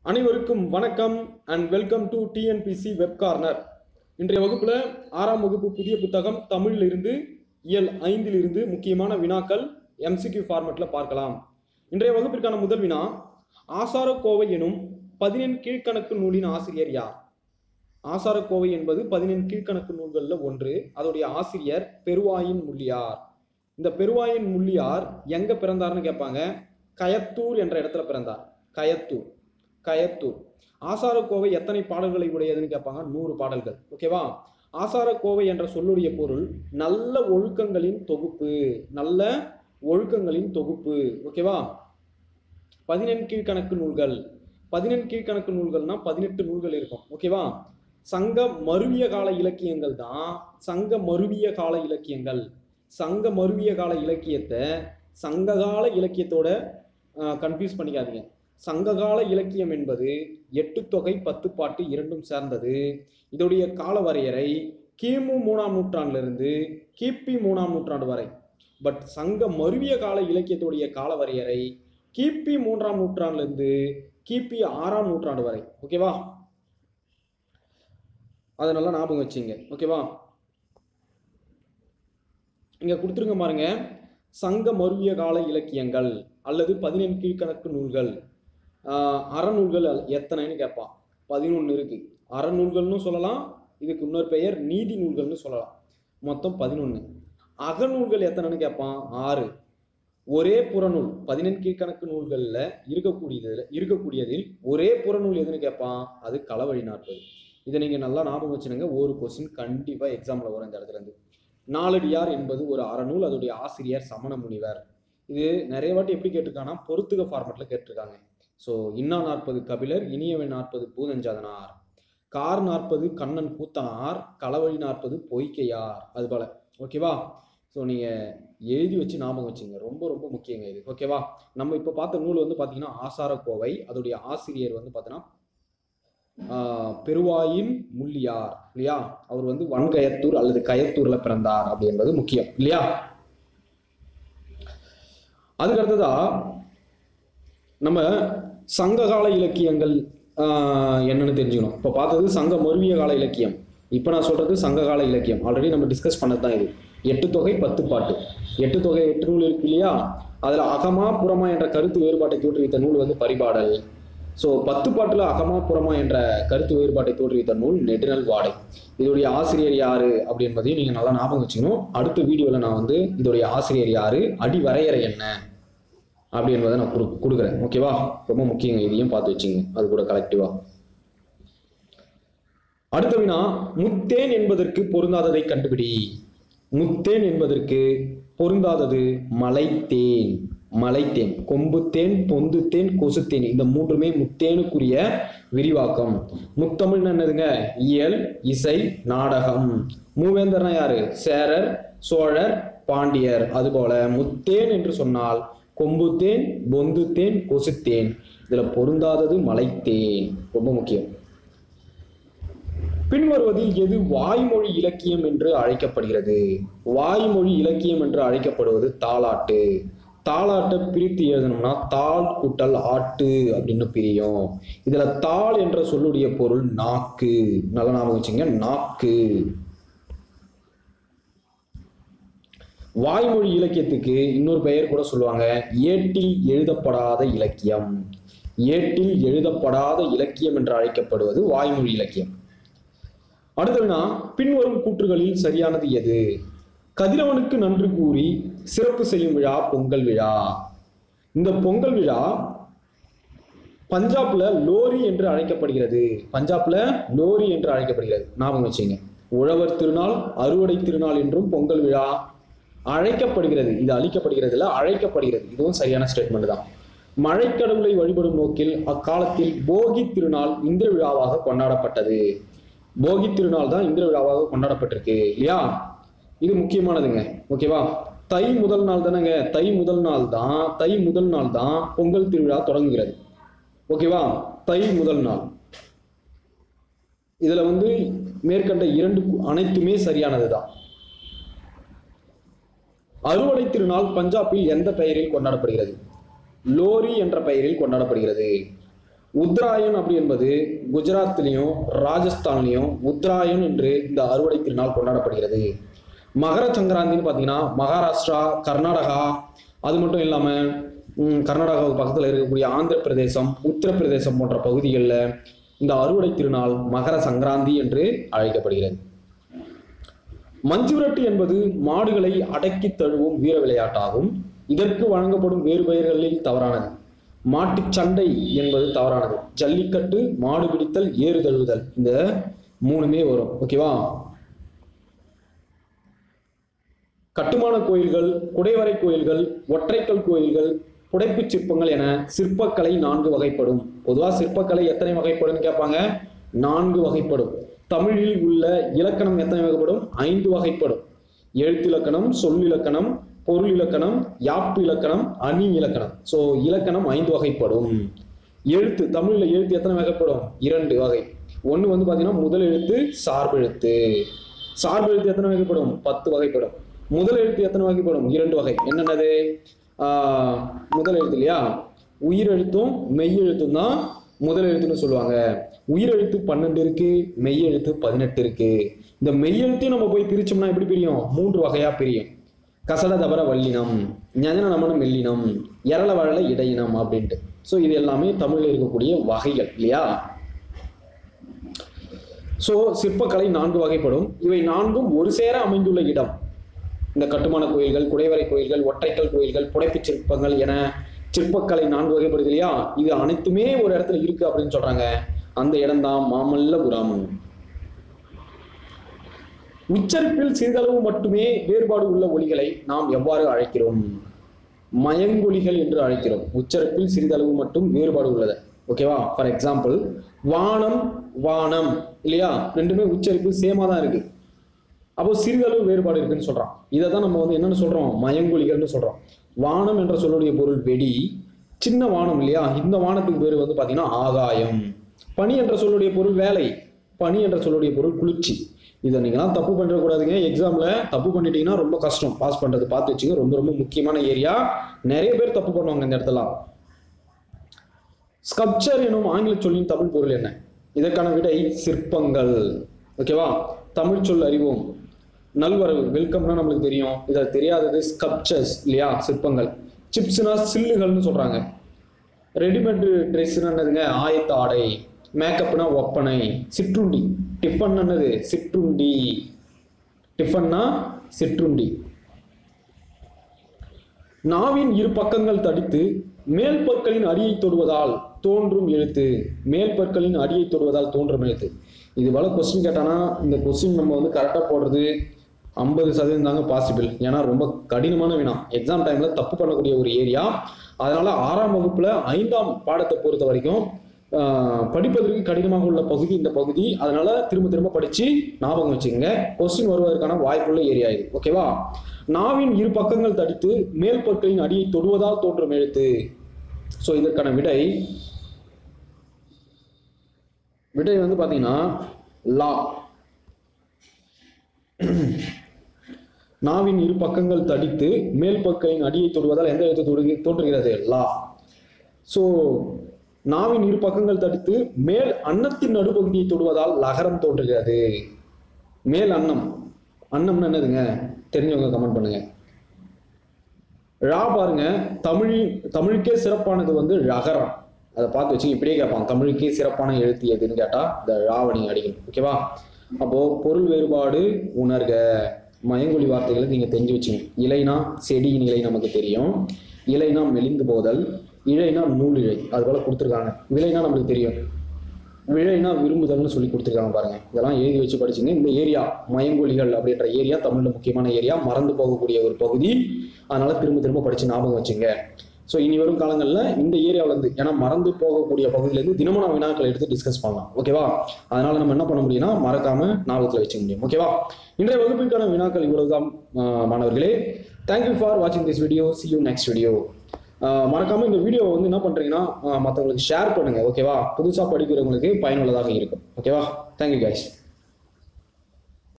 அனைவருக்கும் வணக்கம் and welcome to TNPSC web corner இன்றைய வகுப்புல ஆறாம் வகுப்பு புதிய புத்தகம் தமிழில் இருந்து இயல் ஐந்தில் இருந்து முக்கியமான வினாக்கள் எம்சிக்யூ ஃபார்மேட்ல பார்க்கலாம் இன்றைய வகுப்பிற்கான முதல் வினா ஆசாரக்கோவை எனும் பதினெண் கீழ்க்கணக்கு நூலின் ஆசிரியர் யார் ஆசாரக்கோவை என்பது பதினெண் கீழ்க்கணக்கு நூல்களில் ஒன்று அதோடைய ஆசிரியர் பெருவாயின் முள்ளியார் இந்த பெருவாயின் முள்ளியார் எங்க பிறந்தார்னு கேட்பாங்க கயத்தூர் என்ற இடத்துல பிறந்தார் கயத்தூர் கயத்தூர் ஆசாரக்கோவை எத்தனை பாடல்களை உடையதுன்னு கேட்பாங்க நூறு பாடல்கள் ஓகேவா ஆசாரக்கோவை என்ற சொல்லுடைய பொருள் நல்ல ஒழுக்கங்களின் தொகுப்பு நல்ல ஒழுக்கங்களின் தொகுப்பு ஓகேவா பதினெண் கீழ்கணக்கு நூல்கள் பதினெண் கீழ்கணக்கு நூல்கள்னா பதினெட்டு நூல்கள் இருக்கும் ஓகேவா சங்க மருவிய கால இலக்கியங்கள் தான் சங்க மருவிய கால இலக்கியங்கள் சங்க மருவிய கால இலக்கியத்தை சங்ககால இலக்கியத்தோட கன்ஃபியூஸ் பண்ணிக்காதீங்க சங்ககால இலக்கியம் என்பது எட்டு தொகை பத்து பாட்டு இரண்டும் சேர்ந்தது இதோடைய கால வரையறை கிமு மூணாம் நூற்றாண்டிலிருந்து கிபி மூணாம் நூற்றாண்டு வரை பட் சங்க மருவிய கால இலக்கியத்துடைய கால வரையறை கிபி மூன்றாம் நூற்றாண்டிலிருந்து கிபி ஆறாம் நூற்றாண்டு வரை ஓகேவா அதை நல்லா ஞாபகம் வச்சுங்க ஓகேவா இங்க கொடுத்துருங்க பாருங்க சங்க மருவிய கால இலக்கியங்கள் அல்லது பதினெண் கீழ்கணக்கு நூல்கள் ஆஹ் அறநூல்கள் அல்- எத்தனைன்னு கேட்பான் பதினொன்று இருக்கு அறநூல்கள்னு சொல்லலாம் இதுக்கு இன்னொரு பெயர் நீதி நூல்கள்னு சொல்லலாம் மொத்தம் பதினொன்று அகநூல்கள் எத்தனைன்னு கேட்பான் ஆறு ஒரே புறநூல் பதினெண் கீழ்கணக்கு நூல்களில் இருக்கக்கூடியதில் இருக்கக்கூடியதில் ஒரே புறநூல் எதுன்னு கேட்பான் அது களவழி நாற்பது இதை நீங்கள் நல்லா ஞாபகம் வச்சுடுங்க ஒரு கொஸ்டின் கண்டிப்பாக எக்ஸாமில் வரும் இந்த இடத்துல இருந்து நாலடியார் என்பது ஒரு அறநூல் அதோடைய ஆசிரியர் சமண முனிவர் இது நிறைய வாட்டி எப்படி கேட்டிருக்காங்கன்னா பொறுத்துக ஃபார்மேட்டில் கேட்டிருக்காங்க ஸோ இன்னா நாற்பது கபிலர் இனியவன் நாற்பது பூதஞ்சாதனார் கார் நாற்பது கண்ணன் கூத்தனார் களவழி நாற்பது பொய்க்கையார் அது போல ஓகேவா ஸோ நீங்கள் எழுதி வச்சு ஞாபகம் வச்சுங்க ரொம்ப ரொம்ப முக்கியங்க இது ஓகேவா நம்ம இப்போ பார்த்த நூல் வந்து பார்த்தீங்கன்னா ஆசாரக்கோவை அதோடைய ஆசிரியர் வந்து பார்த்தீங்கன்னா ஆஹ், பெருவாயின் முள்ளியார் இல்லையா அவர் வந்து வன்கயத்தூர் அல்லது கயத்தூர்ல பிறந்தார் அப்படி என்பது முக்கியம் இல்லையா அதுக்கு அடுத்ததா நம்ம சங்ககால இலக்கியங்கள் ஆஹ், என்னன்னு தெரிஞ்சுக்கணும் இப்போ பார்த்தது சங்க மருவிய கால இலக்கியம் இப்போ நான் சொல்றது சங்ககால இலக்கியம் ஆல்ரெடி நம்ம டிஸ்கஸ் பண்ணது தான் இது எட்டு தொகை பத்து பாட்டு எட்டு தொகை எட்டு நூல் இருக்கு இல்லையா அதில் அகமா புறமா என்ற கருத்து வேறுபாட்டை தோற்றுவித்த நூல் வந்து பரிபாடல் ஸோ பத்து பாட்டுல அகமா புறமா என்ற கருத்து வேறுபாட்டை தோற்றுவித்த நூல் நெடுநல் வாடை இதோடைய ஆசிரியர் யாரு அப்படி என்பதையும் நீங்க நல்லா ஞாபகம் வச்சுக்கணும் அடுத்த வீடியோல நான் வந்து இதோடைய ஆசிரியர் யாரு அடி வரையறை என்ன அப்படி என்பதை நான் கொடு கொடுக்குறேன் ஓகேவா ரொம்ப முக்கியங்க இதையும் பார்த்து வச்சுங்க அது கூட கலெக்டிவா அடுத்த வினா முத்தேன் என்பதற்கு பொருந்தாததை கண்டுபிடி முத்தேன் என்பதற்கு பொருந்தாதது மலைத்தேன் மலைத்தேன் கொம்புத்தேன் பொந்துத்தேன் கொசுத்தேன் இந்த மூன்றுமே முத்தேனுக்குரிய விரிவாக்கம் முத்தமிழ்னு என்னதுங்க இயல் இசை நாடகம் மூவேந்தர்னா யாரு சேரர் சோழர் பாண்டியர் அதுபோல முத்தேன் என்று சொன்னால் கொம்புத்தேன் பொந்துத்தேன் கொசுத்தேன் இதுல பொருந்தாதது மலைத்தேன் ரொம்ப முக்கியம் பின்வருவதில் எது வாய்மொழி இலக்கியம் என்று அழைக்கப்படுகிறது வாய்மொழி இலக்கியம் என்று அழைக்கப்படுவது தாலாட்டு தாலாட்டை பிரித்து எழுதணும்னா தாள் கூட்டல் ஆட்டு அப்படின்னு பிரியும் இதுல தாள் என்ற சொல்லுடைய பொருள் நாக்கு நல்லா ஞாபகம் வச்சுங்க நாக்கு வாய்மொழி இலக்கியத்துக்கு இன்னொரு பெயர் கூட சொல்லுவாங்க ஏட்டில் எழுதப்படாத இலக்கியம் ஏட்டில் எழுதப்படாத இலக்கியம் என்று அழைக்கப்படுவது வாய்மொழி இலக்கியம் அடுத்ததுனா பின்வரும் கூற்றுகளில் சரியானது எது கதிரவனுக்கு நன்றி கூறி சிறப்பு செய்யும் விழா பொங்கல் விழா இந்த பொங்கல் விழா பஞ்சாப்ல லோரி என்று அழைக்கப்படுகிறது பஞ்சாப்ல லோரி என்று அழைக்கப்படுகிறது ஞாபகம் வச்சுங்க உழவர் திருநாள் அறுவடை திருநாள் என்றும் பொங்கல் விழா அழைக்கப்படுகிறது இது அழிக்கப்படுகிறது இல்ல அழைக்கப்படுகிறது இதுவும் சரியான ஸ்டேட்மெண்ட் தான் மழைக்கடவுளை வழிபடும் நோக்கில் அக்காலத்தில் போகி திருநாள் இந்திர விழாவாக கொண்டாடப்பட்டது போகி திருநாள் தான் இந்திர விழாவாக கொண்டாடப்பட்டிருக்கு இல்லையா இது முக்கியமானதுங்க ஓகேவா தை முதல் நாள் தானேங்க தை முதல் நாள் தான் தை முதல் நாள் தான் பொங்கல் திருவிழா தொடங்குகிறது ஓகேவா தை முதல் நாள் இதுல வந்து மேற்கண்ட இரண்டு கு- அனைத்துமே சரியானது தான் அறுவடை திருநாள் பஞ்சாபில் எந்த பெயரில் கொண்டாடப்படுகிறது லோரி என்ற பெயரில் கொண்டாடப்படுகிறது உத்தராயன் அப்படி என்பது குஜராத்லேயும் ராஜஸ்தான்லேயும் உத்தராயன் என்று இந்த அறுவடை திருநாள் கொண்டாடப்படுகிறது மகர சங்கராந்தின்னு பார்த்தீங்கன்னா மகாராஷ்டிரா கர்நாடகா அது மட்டும் இல்லாமல் கர்நாடகாவுக்கு பக்கத்தில் இருக்கக்கூடிய ஆந்திர பிரதேசம் உத்தரப்பிரதேசம் போன்ற பகுதிகளில் இந்த அறுவடை திருநாள் மகர சங்கராந்தி என்று அழைக்கப்படுகிறது மஞ்சுரட்டு என்பது மாடுகளை அடக்கி தழுவும் வீர விளையாட்டாகும் இதற்கு வழங்கப்படும் வேறு பெயர்களில் தவறானது மாட்டுச் சண்டை என்பது தவறானது ஜல்லிக்கட்டு மாடு பிடித்தல் ஏறு தழுவுதல் இந்த மூணுமே வரும் ஓகேவா கட்டுமான கோயில்கள் குடைவரை கோயில்கள் ஒற்றைக்கல் கோயில்கள் புடைப்புச் சிற்பங்கள் என சிற்பக்கலை நான்கு வகைப்படும் பொதுவாக சிற்பக்கலை எத்தனை வகைப்படும் கேட்பாங்க நான்கு வகைப்படும் தமிழில் உள்ள இலக்கணம் எத்தனை வகைப்படும் ஐந்து வகைப்படும் எழுத்திலக்கணம் சொல்லிலக்கணம் பொருள் இலக்கணம் யாப்பு இலக்கணம் அணி இலக்கணம் ஸோ இலக்கணம் ஐந்து வகைப்படும் எழுத்து தமிழ்ல எழுத்து எத்தனை வகைப்படும் இரண்டு வகை ஒன்று வந்து பார்த்தீங்கன்னா முதல் எழுத்து சார்பெழுத்து சார்பெழுத்து எத்தனை வகைப்படும் பத்து வகைப்படும் முதல் எழுத்து எத்தனை வகைப்படும் இரண்டு வகை என்னென்னது ஆஹ் முதல் எழுத்து இல்லையா உயிர் எழுத்தும் மெய் எழுத்தும் தான் முதல் எழுத்துன்னு சொல்லுவாங்க உயிர் எழுத்து பன்னெண்டு இருக்கு மெய் எழுத்து பதினெட்டு இருக்கு இந்த மெய் எழுத்தையும் நம்ம போய் பிரிச்சோம்னா எப்படி பிரியும் மூன்று வகையா பிரியும் கசட தபர வல்லினம் ஞன நமன மெல்லினம் எரள வழல இடையினம் அப்படின்ட்டு ஸோ இது எல்லாமே தமிழில் இருக்கக்கூடிய வகைகள் இல்லையா ஸோ சிற்பக்கலை நான்கு வகைப்படும் இவை நான்கும் ஒரு சேர அமைந்துள்ள இடம் இந்த கட்டுமான கோயில்கள் குடைவரை கோயில்கள் ஒற்றைக்கல் கோயில்கள் புடைப்புச் சிற்பங்கள் என சிற்பக்கலை நான்கு வகைப்படுது இல்லையா இது அனைத்துமே ஒரு இடத்துல இருக்கு அப்படின்னு சொல்றாங்க அந்த இடம்தான் மாமல்லபுரம் உச்சரிப்பில் சிறிதளவு மட்டுமே வேறுபாடு உள்ள ஒலிகளை நாம் எவ்வாறு அழைக்கிறோம் மயங்கொலிகள் என்று அழைக்கிறோம் உச்சரிப்பில் சிறிதளவு மட்டும் வேறுபாடு உள்ளது ஓகேவா ஃபார் எக்ஸாம்பிள் வானம் வானம் இல்லையா ரெண்டுமே உச்சரிப்பு சேமா தான் இருக்கு அப்போ சிறிதளவு வேறுபாடு இருக்குன்னு சொல்றான் இதை தான் நம்ம வந்து என்னன்னு சொல்றோம் மயங்கொலிகள்னு சொல்றோம் வானம் என்ற சொல்லுடைய பொருள் வெடி சின்ன வானம் இல்லையா இந்த வானத்துக்கு பேர் வந்து பாத்தீங்கன்னா ஆகாயம் பனி என்ற சொல்லுடைய பொருள் வேலை பனி என்ற சொல்லுடைய பொருள் குளிர்ச்சி இதை நீங்களாம் தப்பு பண்ணிடக்கூடாதுங்க எக்ஸாம்ல தப்பு பண்ணிட்டீங்கன்னா ரொம்ப கஷ்டம் பாஸ் பண்றது பார்த்து வச்சுங்க ரொம்ப ரொம்ப முக்கியமான ஏரியா நிறைய பேர் தப்பு பண்ணுவாங்க இந்த இடத்துல ஸ்கல்ப்சர் எனும் ஆங்கில சொல்லின் தமிழ் பொருள் என்ன இதற்கான விடை சிற்பங்கள் ஓகேவா தமிழ் சொல் அறிவோம் நல்வரவு வெல்கம்னா நம்மளுக்கு தெரியும் இதை தெரியாதது ஸ்கல்ப்சர்ஸ் இல்லையா சிற்பங்கள் சிப்ஸ்னா சில்லுகள்னு சொல்றாங்க ரெடிமேட் ட்ரெஸ்னா என்னதுங்க ஆயத்த ஆடை மேக்கப்னா ஒப்பனை சிற்றுண்டி டிஃபன் என்னது சிற்றுண்டி டிஃபன்னா சிற்றுண்டி நாவின் இரு பக்கங்கள் தடித்து மேல் பற்களின் அடியை தொடுவதால் தோன்றும் எழுத்து மேல் பற்களின் அடியை தொடுவதால் தோன்றும் எழுத்து இது போல கொஸ்டின் கேட்டானா இந்த கொஸ்டின் நம்ம வந்து கரெக்டாக போடுறது ஐம்பது சதவீதம் தாங்க பாசிபிள் ஏன்னா ரொம்ப கடினமான வினா எக்ஸாம் டைம்ல தப்பு பண்ணக்கூடிய ஒரு ஏரியா அதனால ஆறாம் வகுப்புல ஐந்தாம் பாடத்தை பொறுத்த வரைக்கும் ஆஹ், படிப்பதற்கு கடினமாக உள்ள பகுதி இந்த பகுதி அதனால திரும்ப திரும்ப படிச்சு ஞாபகம் வச்சுக்கோங்க கொஸ்டின் வருவதற்கான வாய்ப்புள்ள ஏரியா இது ஓகேவா நாவின் இரு பக்கங்கள் தடித்து மேல் பற்களின் அடியை தொடுவதால் தோன்றும் எழுத்து ஸோ இதற்கான விடை விடை வந்து பார்த்தீங்கன்னா லா நாவின் இரு பக்கங்கள் தடித்து மேல் பற்களின் அடியை தொடுவதால் எந்த எழுத்து தொடு தோன்றுகிறது லா ஸோ நாவின் இரு பக்கங்கள் தடுத்து மேல் அன்னத்தின் நடுப்பகுதியை தொடுவதால் லகரம் தோன்றுகிறது மேல் அன்னம் அன்னம்னு என்னதுங்க தெரிஞ்சவங்க கமெண்ட் பண்ணுங்க ழா பாருங்க தமிழ் தமிழுக்கே சிறப்பானது வந்து ழகரம் அதை பார்த்து வச்சு இப்படியே கேட்பான் தமிழுக்கே சிறப்பான எழுத்து எதுன்னு கேட்டா இந்த ழாவணி அடிகள் ஓகேவா அப்போ பொருள் வேறுபாடு உணர்க மயங்கொழி வார்த்தைகளை நீங்க தெரிஞ்சு வச்சுங்க இலைனா செடியின் இலை நமக்கு தெரியும் இலைனா மெலிந்து போதல் இழைனா நூல் இழை அது போல கொடுத்துருக்காங்க விலைனா நம்மளுக்கு தெரியும் விழைனா விரும்புதல்னு சொல்லி கொடுத்துருக்காங்க பாருங்க இதெல்லாம் எழுதி வச்சு படிச்சுங்க இந்த ஏரியா மயங்கொலிகள் அப்படின்ற ஏரியா தமிழ்ல முக்கியமான ஏரியா மறந்து போகக்கூடிய ஒரு பகுதி அதனால திரும்ப திரும்ப படிச்சு ஞாபகம் வச்சுங்க ஸோ இனி வரும் காலங்களில் இந்த ஏரியாவுல இருந்து ஏன்னா மறந்து போகக்கூடிய பகுதியிலேருந்து தினமும் நான் வினாக்களை எடுத்து டிஸ்கஸ் பண்ணலாம் ஓகேவா அதனால நம்ம என்ன பண்ண முடியும்னா மறக்காம ஞாபகத்தில் வச்சுக்க முடியும் ஓகேவா இன்றைய வகுப்பிற்கான வினாக்கள் இவ்வளவுதான் ஆஹ் மாணவர்களே தேங்க்யூ ஃபார் வாட்சிங் this video see you next video மறக்காம இந்த வீடியோவை வந்து என்ன பண்றீங்கன்னா மற்றவங்களுக்கு ஷேர் பண்ணுங்க ஓகேவா புதுசா படிக்கிறவங்களுக்கு பயனுள்ளதாக இருக்கும் ஓகேவா தேங்க்யூ guys